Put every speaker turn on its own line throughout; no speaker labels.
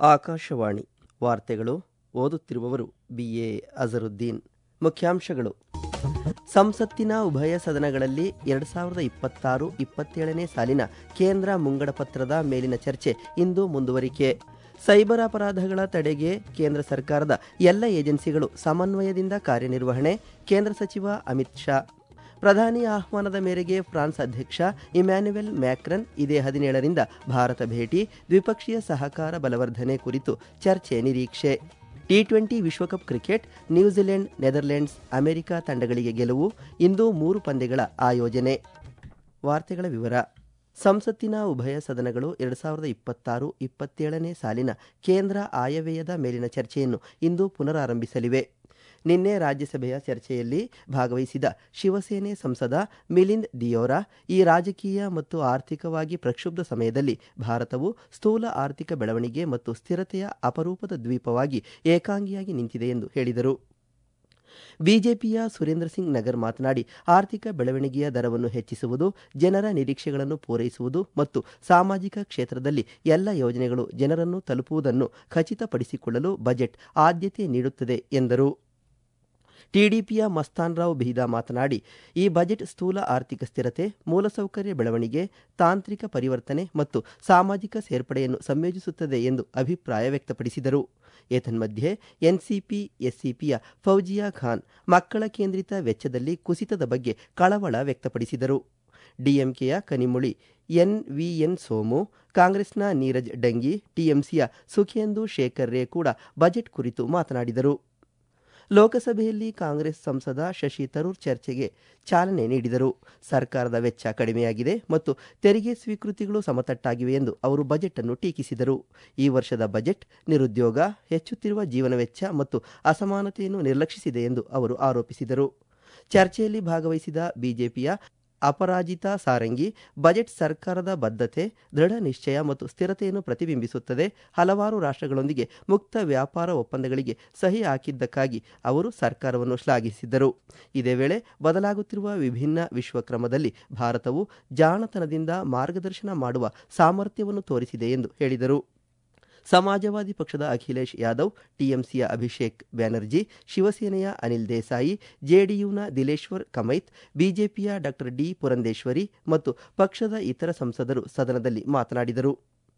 ಆಕಾಶವಾಣಿ ವಾರ್ತೆಗಳು ಓದುತ್ತಿರುವವರು ಬಿಎ ಅಜರುದ್ದೀನ್ ಮುಖ್ಯಾಂಶಗಳು ಸಂಸತ್ತಿನ ಉಭಯ ಸದನಗಳಲ್ಲಿ ಎರಡು ಸಾವಿರದ ಇಪ್ಪತ್ತಾರು ಇಪ್ಪತ್ತೇಳನೇ ಸಾಲಿನ ಕೇಂದ್ರ ಮುಂಗಡ ಪತ್ರದ ಮೇಲಿನ ಚರ್ಚೆ ಇಂದು ಮುಂದುವರಿಕೆ ಸೈಬರ್ ಅಪರಾಧಗಳ ತಡೆಗೆ ಕೇಂದ್ರ ಸರ್ಕಾರದ ಎಲ್ಲ ಏಜೆನ್ಸಿಗಳು ಸಮನ್ವಯದಿಂದ ಕಾರ್ಯನಿರ್ವಹಣೆ ಕೇಂದ್ರ ಸಚಿವ ಅಮಿತ್ ಶಾ ಪ್ರಧಾನಿ ಆಹ್ವಾನದ ಮೇರೆಗೆ ಫ್ರಾನ್ಸ್ ಅಧ್ಯಕ್ಷ ಇಮ್ಯಾನ್ಯುವೆಲ್ ಮ್ಯಾಕ್ರನ್ ಇದೇ ಹದಿನೇಳರಿಂದ ಭಾರತ ಭೇಟಿ ದ್ವಿಪಕ್ಷೀಯ ಸಹಕಾರ ಬಲವರ್ಧನೆ ಕುರಿತು ಚರ್ಚೆ ನಿರೀಕ್ಷೆ ಟಿ ಟ್ವೆಂಟಿ ವಿಶ್ವಕಪ್ ಕ್ರಿಕೆಟ್ ನ್ಯೂಜಿಲೆಂಡ್ ನೆದರ್ಲೆಂಡ್ಸ್ ಅಮೆರಿಕ ತಂಡಗಳಿಗೆ ಗೆಲುವು ಇಂದು ಮೂರು ಪಂದ್ಯಗಳ ಆಯೋಜನೆ ವಾರ್ತೆಗಳ ವಿವರ ಸಂಸತ್ತಿನ ಉಭಯ ಸದನಗಳು ಎರಡು ಸಾವಿರದ ಇಪ್ಪತ್ತಾರು ಇಪ್ಪತ್ತೇಳನೇ ಸಾಲಿನ ಕೇಂದ್ರ ಆಯವ್ಯಯದ ಮೇಲಿನ ಚರ್ಚೆಯನ್ನು ಇಂದು ಪುನರಾರಂಭಿಸಲಿವೆ ನಿನ್ನೆ ರಾಜ್ಯಸಭೆಯ ಚರ್ಚೆಯಲ್ಲಿ ಭಾಗವಹಿಸಿದ ಶಿವಸೇನೆ ಸಂಸದ ಮಿಲಿಂದ್ ದಿಯೋರಾ ಈ ರಾಜಕೀಯ ಮತ್ತು ಆರ್ಥಿಕವಾಗಿ ಪ್ರಕ್ಷುಬ್ಧ ಸಮಯದಲ್ಲಿ ಭಾರತವು ಸ್ಥೂಲ ಆರ್ಥಿಕ ಬೆಳವಣಿಗೆ ಮತ್ತು ಸ್ಥಿರತೆಯ ಅಪರೂಪದ ದ್ವೀಪವಾಗಿ ಏಕಾಂಗಿಯಾಗಿ ನಿಂತಿದೆ ಎಂದು ಹೇಳಿದರು ಬಿಜೆಪಿಯ ಸುರೇಂದ್ರ ಸಿಂಗ್ ನಗರ್ ಮಾತನಾಡಿ ಆರ್ಥಿಕ ಬೆಳವಣಿಗೆಯ ದರವನ್ನು ಹೆಚ್ಚಿಸುವುದು ಜನರ ನಿರೀಕ್ಷೆಗಳನ್ನು ಪೂರೈಸುವುದು ಮತ್ತು ಸಾಮಾಜಿಕ ಕ್ಷೇತ್ರದಲ್ಲಿ ಎಲ್ಲ ಯೋಜನೆಗಳು ಜನರನ್ನು ತಲುಪುವುದನ್ನು ಖಚಿತಪಡಿಸಿಕೊಳ್ಳಲು ಬಜೆಟ್ ಆದ್ಯತೆ ನೀಡುತ್ತದೆ ಎಂದರು ಟಿಡಿಪಿಯ ಮಸ್ತಾನ್ ರಾವ್ ಬಿಹಿದಾ ಮಾತನಾಡಿ ಈ ಬಜೆಟ್ ಸ್ಥೂಲ ಆರ್ಥಿಕ ಸ್ಥಿರತೆ ಮೂಲಸೌಕರ್ಯ ಬೆಳವಣಿಗೆ ತಾಂತ್ರಿಕ ಪರಿವರ್ತನೆ ಮತ್ತು ಸಾಮಾಜಿಕ ಸೇರ್ಪಡೆಯನ್ನು ಸಂಯೋಜಿಸುತ್ತದೆ ಎಂದು ಅಭಿಪ್ರಾಯ ವ್ಯಕ್ತಪಡಿಸಿದರು ಏತನ್ಮಧ್ಯೆ ಎನ್ಸಿಪಿ ಎಸ್ಸಿಪಿಯ ಫೌಜಿಯಾ ಖಾನ್ ಮಕ್ಕಳ ಕೇಂದ್ರಿತ ವೆಚ್ಚದಲ್ಲಿ ಕುಸಿತದ ಬಗ್ಗೆ ಕಳವಳ ವ್ಯಕ್ತಪಡಿಸಿದರು ಡಿಎಂಕೆಯ ಕನಿಮೊಳಿ ಎನ್ವಿಎನ್ ಸೋಮು ಕಾಂಗ್ರೆಸ್ನ ನೀರಜ್ ಡಂಗಿ ಟಿಎಂಸಿಯ ಸುಖೇಂದು ಶೇಖರ್ ರೇ ಕೂಡ ಬಜೆಟ್ ಕುರಿತು ಮಾತನಾಡಿದರು ಲೋಕಸಭೆಯಲ್ಲಿ ಕಾಂಗ್ರೆಸ್ ಸಂಸದ ಶಶಿ ತರೂರ್ ಚರ್ಚೆಗೆ ಚಾಲನೆ ನೀಡಿದರು ಸರ್ಕಾರದ ವೆಚ್ಚ ಕಡಿಮೆಯಾಗಿದೆ ಮತ್ತು ತೆರಿಗೆ ಸ್ವೀಕೃತಿಗಳು ಸಮತಟ್ಟಾಗಿವೆ ಎಂದು ಅವರು ಬಜೆಟ್ ಅನ್ನು ಟೀಕಿಸಿದರು ಈ ವರ್ಷದ ಬಜೆಟ್ ನಿರುದ್ಯೋಗ ಹೆಚ್ಚುತ್ತಿರುವ ಜೀವನ ವೆಚ್ಚ ಮತ್ತು ಅಸಮಾನತೆಯನ್ನು ನಿರ್ಲಕ್ಷಿಸಿದೆ ಎಂದು ಅವರು ಆರೋಪಿಸಿದರು ಚರ್ಚೆಯಲ್ಲಿ ಭಾಗವಹಿಸಿದ ಬಿಜೆಪಿಯ ಅಪರಾಜಿತಾ ಸಾರಂಗಿ ಬಜೆಟ್ ಸರ್ಕಾರದ ಬದ್ಧತೆ ದೃಢ ನಿಶ್ಚಯ ಮತ್ತು ಸ್ಥಿರತೆಯನ್ನು ಪ್ರತಿಬಿಂಬಿಸುತ್ತದೆ ಹಲವಾರು ರಾಷ್ಟ್ರಗಳೊಂದಿಗೆ ಮುಕ್ತ ವ್ಯಾಪಾರ ಒಪ್ಪಂದಗಳಿಗೆ ಸಹಿ ಹಾಕಿದ್ದಕ್ಕಾಗಿ ಅವರು ಸರ್ಕಾರವನ್ನು ಶ್ಲಾಘಿಸಿದ್ದರು ಇದೇ ವೇಳೆ ಬದಲಾಗುತ್ತಿರುವ ವಿಭಿನ್ನ ವಿಶ್ವಕ್ರಮದಲ್ಲಿ ಭಾರತವು ಜಾಣತನದಿಂದ ಮಾರ್ಗದರ್ಶನ ಮಾಡುವ ಸಾಮರ್ಥ್ಯವನ್ನು ತೋರಿಸಿದೆ ಎಂದು ಹೇಳಿದರು ಸಮಾಜವಾದಿ ಪಕ್ಷದ ಅಖಿಲೇಶ್ ಯಾದವ್ ಟಿಎಂಸಿಯ ಅಭಿಷೇಕ್ ಬ್ಯಾನರ್ಜಿ ಶಿವಸೇನೆಯ ಅನಿಲ್ ದೇಸಾಯಿ ಜೆಡಿಯುನ ದಿಲೇಶ್ವರ್ ಕಮೈತ್ ಬಿಜೆಪಿಯ ಡಾಕ್ಟರ್ ಡಿ ಪುರಂದೇಶ್ವರಿ ಮತ್ತು ಪಕ್ಷದ ಇತರ ಸಂಸದರು ಸದನದಲ್ಲಿ ಮಾತನಾಡಿದರು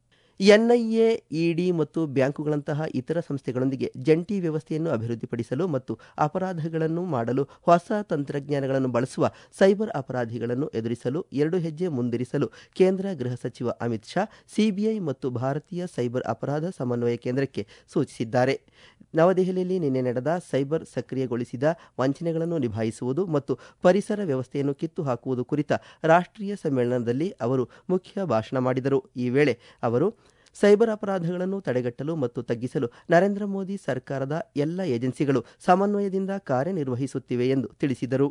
ಎನ್ಐಎ ಇಡಿ ಮತ್ತು ಬ್ಯಾಂಕುಗಳಂತಹ ಇತರ ಸಂಸ್ಥೆಗಳೊಂದಿಗೆ ಜಂಟಿ ವ್ಯವಸ್ಥೆಯನ್ನು ಅಭಿವೃದ್ಧಿಪಡಿಸಲು ಮತ್ತು ಅಪರಾಧಗಳನ್ನು ಮಾಡಲು ಹೊಸ ತಂತ್ರಜ್ಞಾನಗಳನ್ನು ಬಳಸುವ ಸೈಬರ್ ಅಪರಾಧಿಗಳನ್ನು ಎದುರಿಸಲು ಎರಡು ಹೆಜ್ಜೆ ಮುಂದಿರಿಸಲು ಕೇಂದ್ರ ಗೃಹ ಸಚಿವ ಅಮಿತ್ ಶಾ ಸಿಬಿಐ ಮತ್ತು ಭಾರತೀಯ ಸೈಬರ್ ಅಪರಾಧ ಸಮನ್ವಯ ಕೇಂದ್ರಕ್ಕೆ ಸೂಚಿಸಿದ್ದಾರೆ ನವದೆಹಲಿಯಲ್ಲಿ ನಿನ್ನೆ ನಡೆದ ಸೈಬರ್ ಸಕ್ರಿಯಗೊಳಿಸಿದ ವಂಚನೆಗಳನ್ನು ನಿಭಾಯಿಸುವುದು ಮತ್ತು ಪರಿಸರ ವ್ಯವಸ್ಥೆಯನ್ನು ಕಿತ್ತು ಹಾಕುವುದು ಕುರಿತ ರಾಷ್ಟ್ರೀಯ ಸಮ್ಮೇಳನದಲ್ಲಿ ಅವರು ಮುಖ್ಯ ಭಾಷಣ ಮಾಡಿದರು ಈ ವೇಳೆ ಅವರು ಸೈಬರ್ ಅಪರಾಧಗಳನ್ನು ತಡೆಗಟ್ಟಲು ಮತ್ತು ತಗ್ಗಿಸಲು ನರೇಂದ್ರ ಮೋದಿ ಸರ್ಕಾರದ ಎಲ್ಲ ಏಜೆನ್ಸಿಗಳು ಸಮನ್ವಯದಿಂದ ಕಾರ್ಯನಿರ್ವಹಿಸುತ್ತಿವೆ ಎಂದು ತಿಳಿಸಿದರು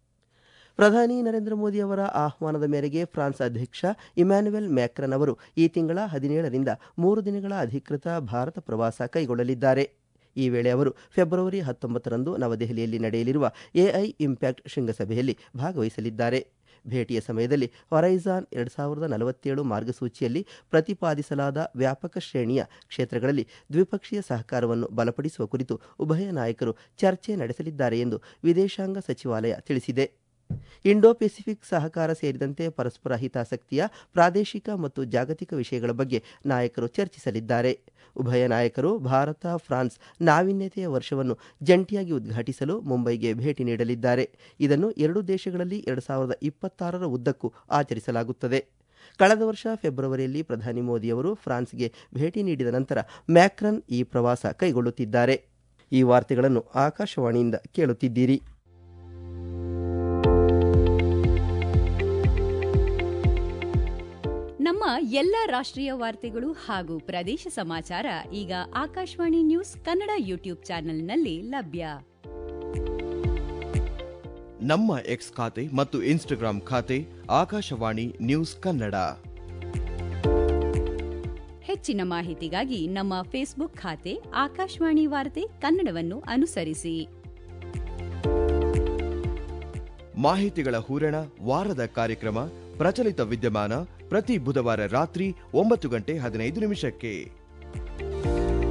ಪ್ರಧಾನಿ ನರೇಂದ್ರ ಮೋದಿ ಅವರ ಆಹ್ವಾನದ ಮೇರೆಗೆ ಫ್ರಾನ್ಸ್ ಅಧ್ಯಕ್ಷ ಇಮ್ಯಾನ್ಯುವೆಲ್ ಮ್ಯಾಕ್ರನ್ ಅವರು ಈ ತಿಂಗಳ ಹದಿನೇಳರಿಂದ ಮೂರು ದಿನಗಳ ಅಧಿಕೃತ ಭಾರತ ಪ್ರವಾಸ ಕೈಗೊಳ್ಳಲಿದ್ದಾರೆ ಈ ವೇಳೆ ಅವರು ಫೆಬ್ರವರಿ ಹತ್ತೊಂಬತ್ತರಂದು ನವದೆಹಲಿಯಲ್ಲಿ ನಡೆಯಲಿರುವ ಎಐ ಇಂಪ್ಯಾಕ್ಟ್ ಶೃಂಗಸಭೆಯಲ್ಲಿ ಭಾಗವಹಿಸಲಿದ್ದಾರೆ ಭೇಟಿಯ ಸಮಯದಲ್ಲಿ ಹೊರೈಸಾನ್ ಎರಡು ಸಾವಿರದ ನಲವತ್ತೇಳು ಮಾರ್ಗಸೂಚಿಯಲ್ಲಿ ಪ್ರತಿಪಾದಿಸಲಾದ ವ್ಯಾಪಕ ಶ್ರೇಣಿಯ ಕ್ಷೇತ್ರಗಳಲ್ಲಿ ದ್ವಿಪಕ್ಷೀಯ ಸಹಕಾರವನ್ನು ಬಲಪಡಿಸುವ ಕುರಿತು ಉಭಯ ನಾಯಕರು ಚರ್ಚೆ ನಡೆಸಲಿದ್ದಾರೆ ಎಂದು ವಿದೇಶಾಂಗ ಸಚಿವಾಲಯ ತಿಳಿಸಿದೆ ಇಂಡೋ ಪೆಸಿಫಿಕ್ ಸಹಕಾರ ಸೇರಿದಂತೆ ಪರಸ್ಪರ ಹಿತಾಸಕ್ತಿಯ ಪ್ರಾದೇಶಿಕ ಮತ್ತು ಜಾಗತಿಕ ವಿಷಯಗಳ ಬಗ್ಗೆ ನಾಯಕರು ಚರ್ಚಿಸಲಿದ್ದಾರೆ ಉಭಯ ನಾಯಕರು ಭಾರತ ಫ್ರಾನ್ಸ್ ನಾವೀನ್ಯತೆಯ ವರ್ಷವನ್ನು ಜಂಟಿಯಾಗಿ ಉದ್ಘಾಟಿಸಲು ಮುಂಬೈಗೆ ಭೇಟಿ ನೀಡಲಿದ್ದಾರೆ ಇದನ್ನು ಎರಡು ದೇಶಗಳಲ್ಲಿ ಎರಡು ಸಾವಿರದ ಇಪ್ಪತ್ತಾರರ ಉದ್ದಕ್ಕೂ ಆಚರಿಸಲಾಗುತ್ತದೆ ಕಳೆದ ವರ್ಷ ಫೆಬ್ರವರಿಯಲ್ಲಿ ಪ್ರಧಾನಿ ಮೋದಿಯವರು ಫ್ರಾನ್ಸ್ಗೆ ಭೇಟಿ ನೀಡಿದ ನಂತರ ಮ್ಯಾಕ್ರನ್ ಈ ಪ್ರವಾಸ ಕೈಗೊಳ್ಳುತ್ತಿದ್ದಾರೆ ಈ ವಾರ್ತೆಗಳನ್ನು ಆಕಾಶವಾಣಿಯಿಂದ ಕೇಳುತ್ತಿದ್ದೀರಿ
ನಮ್ಮ ಎಲ್ಲ ರಾಷ್ಟ್ರೀಯ ವಾರ್ತೆಗಳು ಹಾಗೂ ಪ್ರದೇಶ ಸಮಾಚಾರ ಈಗ ಆಕಾಶವಾಣಿ ನ್ಯೂಸ್ ಕನ್ನಡ ಯೂಟ್ಯೂಬ್ ಚಾನೆಲ್ನಲ್ಲಿ ಲಭ್ಯ
ನಮ್ಮ ಎಕ್ಸ್ ಖಾತೆ ಮತ್ತು ಇನ್ಸ್ಟಾಗ್ರಾಂ ಖಾತೆ ಆಕಾಶವಾಣಿ ನ್ಯೂಸ್ ಕನ್ನಡ
ಹೆಚ್ಚಿನ ಮಾಹಿತಿಗಾಗಿ ನಮ್ಮ ಫೇಸ್ಬುಕ್ ಖಾತೆ ಆಕಾಶವಾಣಿ ವಾರ್ತೆ ಕನ್ನಡವನ್ನು ಅನುಸರಿಸಿ
ಮಾಹಿತಿಗಳ ಹೂರಣ ವಾರದ ಕಾರ್ಯಕ್ರಮ ಪ್ರಚಲಿತ ವಿದ್ಯಮಾನ ಪ್ರತಿ ಬುಧವಾರ ರಾತ್ರಿ ಒಂಬತ್ತು ಗಂಟೆ ಹದಿನೈದು ನಿಮಿಷಕ್ಕೆ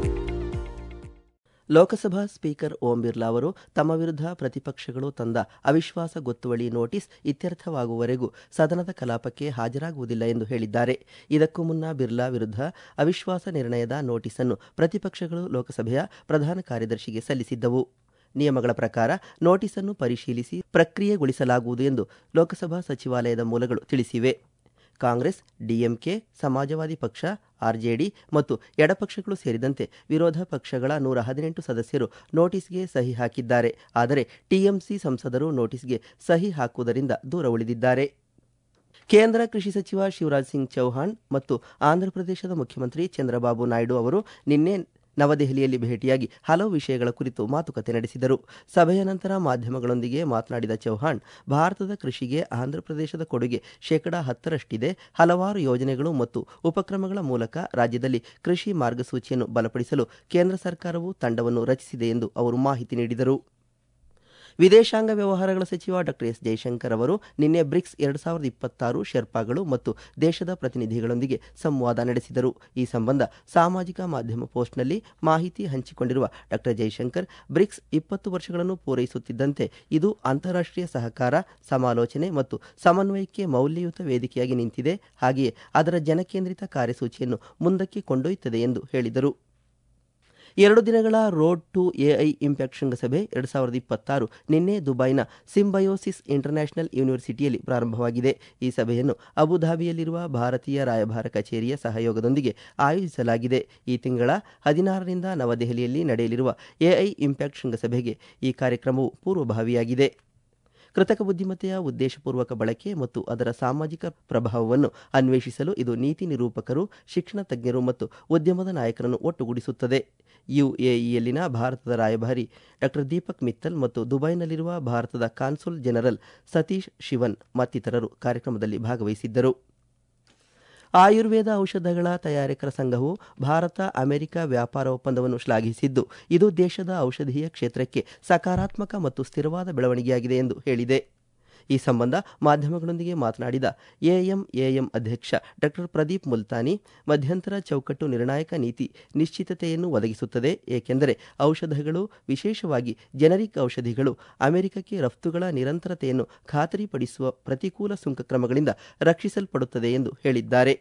ಲೋಕಸಭಾ ಸ್ಪೀಕರ್ ಓಂ ಬಿರ್ಲಾ ಅವರು ತಮ್ಮ ವಿರುದ್ಧ ಪ್ರತಿಪಕ್ಷಗಳು ತಂದ ಅವಿಶ್ವಾಸ ಗೊತ್ತುವಳಿ ನೋಟಿಸ್ ಇತ್ಯರ್ಥವಾಗುವವರೆಗೂ ಸದನದ ಕಲಾಪಕ್ಕೆ ಹಾಜರಾಗುವುದಿಲ್ಲ ಎಂದು ಹೇಳಿದ್ದಾರೆ ಇದಕ್ಕೂ ಮುನ್ನ ಬಿರ್ಲಾ ವಿರುದ್ಧ ಅವಿಶ್ವಾಸ ನಿರ್ಣಯದ ನೋಟಿಸನ್ನು ಪ್ರತಿಪಕ್ಷಗಳು ಲೋಕಸಭೆಯ ಪ್ರಧಾನ ಕಾರ್ಯದರ್ಶಿಗೆ ಸಲ್ಲಿಸಿದ್ದವು ನಿಯಮಗಳ ಪ್ರಕಾರ ನೋಟಿಸನ್ನು ಪರಿಶೀಲಿಸಿ ಪ್ರಕ್ರಿಯೆಗೊಳಿಸಲಾಗುವುದು ಎಂದು ಲೋಕಸಭಾ ಸಚಿವಾಲಯದ ಮೂಲಗಳು ತಿಳಿಸಿವೆ ಕಾಂಗ್ರೆಸ್ ಡಿಎಂಕೆ ಸಮಾಜವಾದಿ ಪಕ್ಷ ಆರ್ಜೆಡಿ ಮತ್ತು ಎಡಪಕ್ಷಗಳು ಸೇರಿದಂತೆ ವಿರೋಧ ಪಕ್ಷಗಳ ನೂರ ಹದಿನೆಂಟು ಸದಸ್ಯರು ನೋಟಿಸ್ಗೆ ಸಹಿ ಹಾಕಿದ್ದಾರೆ ಆದರೆ ಟಿಎಂಸಿ ಸಂಸದರು ನೋಟಿಸ್ಗೆ ಸಹಿ ಹಾಕುವುದರಿಂದ ದೂರ ಉಳಿದಿದ್ದಾರೆ ಕೇಂದ್ರ ಕೃಷಿ ಸಚಿವ ಶಿವರಾಜ್ ಸಿಂಗ್ ಚೌಹಾಣ್ ಮತ್ತು ಆಂಧ್ರಪ್ರದೇಶದ ಮುಖ್ಯಮಂತ್ರಿ ಚಂದ್ರಬಾಬು ನಾಯ್ಡು ಅವರು ನಿನ್ನೆ ನವದೆಹಲಿಯಲ್ಲಿ ಭೇಟಿಯಾಗಿ ಹಲವು ವಿಷಯಗಳ ಕುರಿತು ಮಾತುಕತೆ ನಡೆಸಿದರು ಸಭೆಯ ನಂತರ ಮಾಧ್ಯಮಗಳೊಂದಿಗೆ ಮಾತನಾಡಿದ ಚೌಹಾಣ್ ಭಾರತದ ಕೃಷಿಗೆ ಆಂಧ್ರಪ್ರದೇಶದ ಕೊಡುಗೆ ಶೇಕಡಾ ಹತ್ತರಷ್ಟಿದೆ ಹಲವಾರು ಯೋಜನೆಗಳು ಮತ್ತು ಉಪಕ್ರಮಗಳ ಮೂಲಕ ರಾಜ್ಯದಲ್ಲಿ ಕೃಷಿ ಮಾರ್ಗಸೂಚಿಯನ್ನು ಬಲಪಡಿಸಲು ಕೇಂದ್ರ ಸರ್ಕಾರವು ತಂಡವನ್ನು ರಚಿಸಿದೆ ಎಂದು ಅವರು ಮಾಹಿತಿ ನೀಡಿದರು ವಿದೇಶಾಂಗ ವ್ಯವಹಾರಗಳ ಸಚಿವ ಡಾಕ್ಟರ್ ಎಸ್ ಜೈಶಂಕರ್ ಅವರು ನಿನ್ನೆ ಬ್ರಿಕ್ಸ್ ಎರಡು ಸಾವಿರದ ಇಪ್ಪತ್ತಾರು ಶೆರ್ಪಾಗಳು ಮತ್ತು ದೇಶದ ಪ್ರತಿನಿಧಿಗಳೊಂದಿಗೆ ಸಂವಾದ ನಡೆಸಿದರು ಈ ಸಂಬಂಧ ಸಾಮಾಜಿಕ ಮಾಧ್ಯಮ ಪೋಸ್ಟ್ನಲ್ಲಿ ಮಾಹಿತಿ ಹಂಚಿಕೊಂಡಿರುವ ಡಾಕ್ಟರ್ ಜೈಶಂಕರ್ ಬ್ರಿಕ್ಸ್ ಇಪ್ಪತ್ತು ವರ್ಷಗಳನ್ನು ಪೂರೈಸುತ್ತಿದ್ದಂತೆ ಇದು ಅಂತಾರಾಷ್ಟ್ರೀಯ ಸಹಕಾರ ಸಮಾಲೋಚನೆ ಮತ್ತು ಸಮನ್ವಯಕ್ಕೆ ಮೌಲ್ಯಯುತ ವೇದಿಕೆಯಾಗಿ ನಿಂತಿದೆ ಹಾಗೆಯೇ ಅದರ ಜನಕೇಂದ್ರಿತ ಕಾರ್ಯಸೂಚಿಯನ್ನು ಮುಂದಕ್ಕೆ ಕೊಂಡೊಯ್ಯುತ್ತದೆ ಎಂದು ಹೇಳಿದರು ಎರಡು ದಿನಗಳ ರೋಡ್ ಟು ಎಐ ಇಂಪ್ಯಾಕ್ಟ್ ಶೃಂಗಸಭೆ ಎರಡು ಸಾವಿರದ ಇಪ್ಪತ್ತಾರು ನಿನ್ನೆ ದುಬೈನ ಸಿಂಬಯೋಸಿಸ್ ಇಂಟರ್ನ್ಯಾಷನಲ್ ಯೂನಿವರ್ಸಿಟಿಯಲ್ಲಿ ಪ್ರಾರಂಭವಾಗಿದೆ ಈ ಸಭೆಯನ್ನು ಅಬುಧಾಬಿಯಲ್ಲಿರುವ ಭಾರತೀಯ ರಾಯಭಾರ ಕಚೇರಿಯ ಸಹಯೋಗದೊಂದಿಗೆ ಆಯೋಜಿಸಲಾಗಿದೆ ಈ ತಿಂಗಳ ಹದಿನಾರರಿಂದ ನವದೆಹಲಿಯಲ್ಲಿ ನಡೆಯಲಿರುವ ಎಐ ಇಂಪ್ಯಾಕ್ಟ್ ಶೃಂಗಸಭೆಗೆ ಈ ಕಾರ್ಯಕ್ರಮವು ಪೂರ್ವಭಾವಿಯಾಗಿದೆ ಕೃತಕ ಬುದ್ಧಿಮತ್ತೆಯ ಉದ್ದೇಶಪೂರ್ವಕ ಬಳಕೆ ಮತ್ತು ಅದರ ಸಾಮಾಜಿಕ ಪ್ರಭಾವವನ್ನು ಅನ್ವೇಷಿಸಲು ಇದು ನೀತಿ ನಿರೂಪಕರು ಶಿಕ್ಷಣ ತಜ್ಞರು ಮತ್ತು ಉದ್ಯಮದ ನಾಯಕರನ್ನು ಒಟ್ಟುಗೂಡಿಸುತ್ತದೆ ಯುಎಇಯಲ್ಲಿನ ಭಾರತದ ರಾಯಭಾರಿ ಡಾಕ್ಟರ್ ದೀಪಕ್ ಮಿತ್ತಲ್ ಮತ್ತು ದುಬೈನಲ್ಲಿರುವ ಭಾರತದ ಕಾನ್ಸುಲ್ ಜನರಲ್ ಸತೀಶ್ ಶಿವನ್ ಮತ್ತಿತರರು ಕಾರ್ಯಕ್ರಮದಲ್ಲಿ ಭಾಗವಹಿಸಿದ್ದರು ಆಯುರ್ವೇದ ಔಷಧಗಳ ತಯಾರಕರ ಸಂಘವು ಭಾರತ ಅಮೆರಿಕ ವ್ಯಾಪಾರ ಒಪ್ಪಂದವನ್ನು ಶ್ಲಾಘಿಸಿದ್ದು ಇದು ದೇಶದ ಔಷಧೀಯ ಕ್ಷೇತ್ರಕ್ಕೆ ಸಕಾರಾತ್ಮಕ ಮತ್ತು ಸ್ಥಿರವಾದ ಬೆಳವಣಿಗೆಯಾಗಿದೆ ಎಂದು ಹೇಳಿದೆ ಈ ಸಂಬಂಧ ಮಾಧ್ಯಮಗಳೊಂದಿಗೆ ಮಾತನಾಡಿದ ಎಎಂಎಎಂ ಅಧ್ಯಕ್ಷ ಡಾಕ್ಟರ್ ಪ್ರದೀಪ್ ಮುಲ್ತಾನಿ ಮಧ್ಯಂತರ ಚೌಕಟ್ಟು ನಿರ್ಣಾಯಕ ನೀತಿ ನಿಶ್ಚಿತತೆಯನ್ನು ಒದಗಿಸುತ್ತದೆ ಏಕೆಂದರೆ ಔಷಧಗಳು ವಿಶೇಷವಾಗಿ ಜೆನರಿಕ್ ಔಷಧಿಗಳು ಅಮೆರಿಕಕ್ಕೆ ರಫ್ತುಗಳ ನಿರಂತರತೆಯನ್ನು ಖಾತರಿಪಡಿಸುವ ಪ್ರತಿಕೂಲ ಸುಂಕ ಕ್ರಮಗಳಿಂದ ರಕ್ಷಿಸಲ್ಪಡುತ್ತದೆ ಎಂದು ಹೇಳಿದ್ದಾರೆ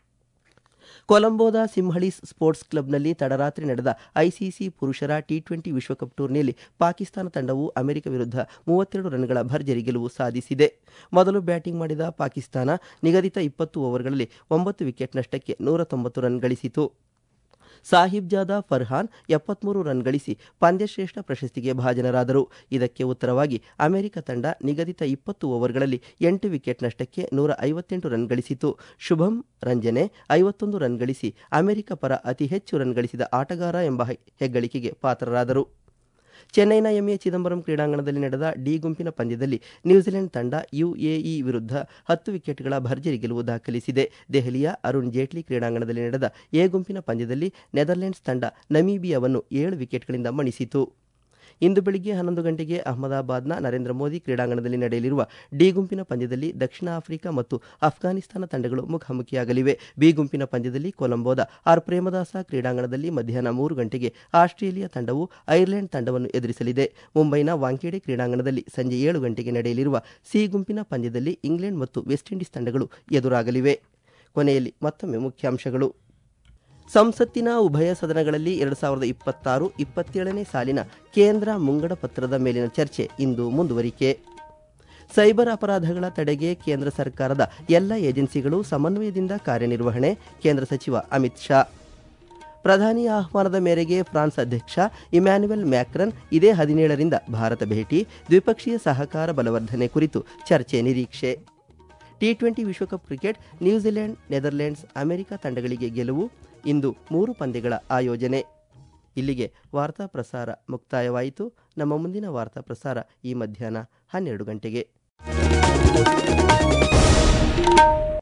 ಕೊಲಂಬೋದ ಸಿಂಹಳೀಸ್ ಸ್ಪೋರ್ಟ್ಸ್ ಕ್ಲಬ್ನಲ್ಲಿ ತಡರಾತ್ರಿ ನಡೆದ ಐಸಿಸಿ ಪುರುಷರ ಟಿ ಟ್ವೆಂಟಿ ವಿಶ್ವಕಪ್ ಟೂರ್ನಿಯಲ್ಲಿ ಪಾಕಿಸ್ತಾನ ತಂಡವು ಅಮೆರಿಕ ವಿರುದ್ಧ ಮೂವತ್ತೆರಡು ರನ್ಗಳ ಭರ್ಜರಿ ಗೆಲುವು ಸಾಧಿಸಿದೆ ಮೊದಲು ಬ್ಯಾಟಿಂಗ್ ಮಾಡಿದ ಪಾಕಿಸ್ತಾನ ನಿಗದಿತ ಇಪ್ಪತ್ತು ಓವರ್ಗಳಲ್ಲಿ ಒಂಬತ್ತು ವಿಕೆಟ್ ನಷ್ಟಕ್ಕೆ ನೂರ ತೊಂಬತ್ತು ರನ್ ಗಳಿಸಿತು ಸಾಹಿಬ್ ಜಾದಾ ಫರ್ಹಾನ್ ಎಪ್ಪತ್ಮೂರು ರನ್ ಗಳಿಸಿ ಪಂದ್ಯಶ್ರೇಷ್ಠ ಪ್ರಶಸ್ತಿಗೆ ಭಾಜನರಾದರು ಇದಕ್ಕೆ ಉತ್ತರವಾಗಿ ಅಮೆರಿಕ ತಂಡ ನಿಗದಿತ ಇಪ್ಪತ್ತು ಓವರ್ಗಳಲ್ಲಿ ಎಂಟು ವಿಕೆಟ್ ನಷ್ಟಕ್ಕೆ ನೂರ ಐವತ್ತೆಂಟು ರನ್ ಗಳಿಸಿತು ಶುಭಂ ರಂಜನೆ ಐವತ್ತೊಂದು ರನ್ ಗಳಿಸಿ ಅಮೆರಿಕ ಪರ ಅತಿ ಹೆಚ್ಚು ರನ್ ಗಳಿಸಿದ ಆಟಗಾರ ಎಂಬ ಹೆಗ್ಗಳಿಕೆಗೆ ಪಾತ್ರರಾದರು ಚೆನ್ನೈನ ಎಂಎ ಚಿದಂಬರಂ ಕ್ರೀಡಾಂಗಣದಲ್ಲಿ ನಡೆದ ಡಿ ಗುಂಪಿನ ಪಂದ್ಯದಲ್ಲಿ ನ್ಯೂಜಿಲೆಂಡ್ ತಂಡ ಯುಎಇ ವಿರುದ್ಧ ಹತ್ತು ವಿಕೆಟ್ಗಳ ಭರ್ಜರಿ ಗೆಲುವು ದಾಖಲಿಸಿದೆ ದೆಹಲಿಯ ಅರುಣ್ ಜೇಟ್ಲಿ ಕ್ರೀಡಾಂಗಣದಲ್ಲಿ ನಡೆದ ಎ ಗುಂಪಿನ ಪಂದ್ಯದಲ್ಲಿ ನೆದರ್ಲೆಂಡ್ಸ್ ತಂಡ ನಮೀಬಿಯಾವನ್ನು ಏಳು ವಿಕೆಟ್ಗಳಿಂದ ಮಣಿಸಿತು ಇಂದು ಬೆಳಿಗ್ಗೆ ಹನ್ನೊಂದು ಗಂಟೆಗೆ ಅಹಮದಾಬಾದ್ನ ನರೇಂದ್ರ ಮೋದಿ ಕ್ರೀಡಾಂಗಣದಲ್ಲಿ ನಡೆಯಲಿರುವ ಡಿ ಗುಂಪಿನ ಪಂದ್ಯದಲ್ಲಿ ದಕ್ಷಿಣ ಆಫ್ರಿಕಾ ಮತ್ತು ಅಫ್ಘಾನಿಸ್ತಾನ ತಂಡಗಳು ಮುಖಾಮುಖಿಯಾಗಲಿವೆ ಬಿ ಗುಂಪಿನ ಪಂದ್ಯದಲ್ಲಿ ಕೊಲಂಬೋದ ಆರ್ ಪ್ರೇಮದಾಸ ಕ್ರೀಡಾಂಗಣದಲ್ಲಿ ಮಧ್ಯಾಹ್ನ ಮೂರು ಗಂಟೆಗೆ ಆಸ್ಟ್ರೇಲಿಯಾ ತಂಡವು ಐರ್ಲೆಂಡ್ ತಂಡವನ್ನು ಎದುರಿಸಲಿದೆ ಮುಂಬೈನ ವಾಂಖೇಡೆ ಕ್ರೀಡಾಂಗಣದಲ್ಲಿ ಸಂಜೆ ಏಳು ಗಂಟೆಗೆ ನಡೆಯಲಿರುವ ಸಿ ಗುಂಪಿನ ಪಂದ್ಯದಲ್ಲಿ ಇಂಗ್ಲೆಂಡ್ ಮತ್ತು ವೆಸ್ಟ್ ಇಂಡೀಸ್ ತಂಡಗಳು ಎದುರಾಗಲಿವೆ ಕೊನೆಯಲ್ಲಿ ಮತ್ತೊಮ್ಮೆ ಮುಖ್ಯಾಂಶಗಳು ಸಂಸತ್ತಿನ ಉಭಯ ಸದನಗಳಲ್ಲಿ ಎರಡು ಸಾವಿರದ ಇಪ್ಪತ್ತಾರು ಇಪ್ಪತ್ತೇಳನೇ ಸಾಲಿನ ಕೇಂದ್ರ ಮುಂಗಡ ಪತ್ರದ ಮೇಲಿನ ಚರ್ಚೆ ಇಂದು ಮುಂದುವರಿಕೆ ಸೈಬರ್ ಅಪರಾಧಗಳ ತಡೆಗೆ ಕೇಂದ್ರ ಸರ್ಕಾರದ ಎಲ್ಲ ಏಜೆನ್ಸಿಗಳು ಸಮನ್ವಯದಿಂದ ಕಾರ್ಯನಿರ್ವಹಣೆ ಕೇಂದ್ರ ಸಚಿವ ಅಮಿತ್ ಶಾ ಪ್ರಧಾನಿ ಆಹ್ವಾನದ ಮೇರೆಗೆ ಫ್ರಾನ್ಸ್ ಅಧ್ಯಕ್ಷ ಇಮ್ಯಾನ್ಯುಯಲ್ ಮ್ಯಾಕ್ರನ್ ಇದೇ ಹದಿನೇಳರಿಂದ ಭಾರತ ಭೇಟಿ ದ್ವಿಪಕ್ಷೀಯ ಸಹಕಾರ ಬಲವರ್ಧನೆ ಕುರಿತು ಚರ್ಚೆ ನಿರೀಕ್ಷೆ ಟಿ ಟ್ವೆಂಟಿ ವಿಶ್ವಕಪ್ ಕ್ರಿಕೆಟ್ ನ್ಯೂಜಿಲೆಂಡ್ ನೆದರ್ಲೆಂಡ್ಸ್ ಅಮೆರಿಕ ತಂಡಗಳಿಗೆ ಗೆಲುವು ಇಂದು ಮೂರು ಪಂದ್ಯಗಳ ಆಯೋಜನೆ ಇಲ್ಲಿಗೆ ವಾರ್ತಾ ಪ್ರಸಾರ ಮುಕ್ತಾಯವಾಯಿತು ನಮ್ಮ ಮುಂದಿನ ವಾರ್ತಾ ಪ್ರಸಾರ ಈ ಮಧ್ಯಾಹ್ನ ಹನ್ನೆರಡು ಗಂಟೆಗೆ